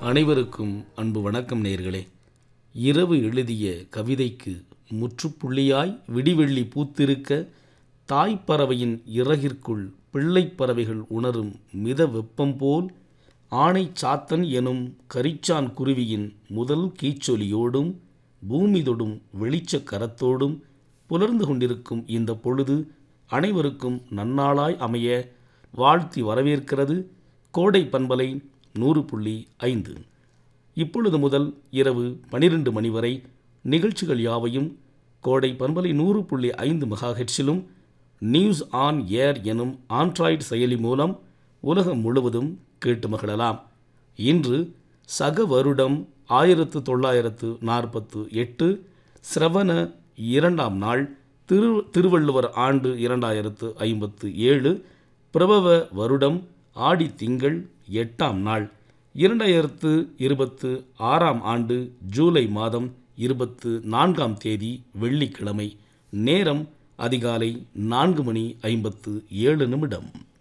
அனைவருக்கும் அன்பு வணக்கம் நேர்களே இரவு எழுதிய கவிதைக்கு முற்றுப்புள்ளியாய் விடிவெள்ளி பூத்திருக்க தாய்ப்பறவையின் இறகிற்குள் பிள்ளைப் பறவைகள் உணரும் மித வெப்பம் போல் ஆணை சாத்தன் எனும் கரிச்சான் குருவியின் முதல் கீச்சொலியோடும் பூமி தொடும் வெளிச்சக் கரத்தோடும் புலர்ந்து கொண்டிருக்கும் இந்த பொழுது அனைவருக்கும் நன்னாளாய் அமைய வாழ்த்தி வரவேற்கிறது கோடை பண்பலை நூறு புள்ளி ஐந்து இப்பொழுது முதல் இரவு பனிரெண்டு மணி வரை நிகழ்ச்சிகள் யாவையும் கோடை பண்பலை நூறு புள்ளி ஐந்து மெகாஹெட்ஸிலும் நியூஸ் ஆன் ஏர் எனும் ஆண்ட்ராய்டு செயலி மூலம் உலகம் முழுவதும் கேட்டு மகிழலாம் இன்று சக வருடம் ஆயிரத்து தொள்ளாயிரத்து நாற்பத்து எட்டு சிரவண இரண்டாம் நாள் திரு திருவள்ளுவர் ஆண்டு இரண்டாயிரத்து ஐம்பத்து ஏழு பிரபவ வருடம் ஆடி திங்கள் எட்டாம் நாள் இரண்டாயிரத்து இருபத்து ஆறாம் ஆண்டு ஜூலை மாதம் இருபத்து நான்காம் தேதி வெள்ளிக்கிழமை நேரம் அதிகாலை நான்கு மணி ஐம்பத்து ஏழு நிமிடம்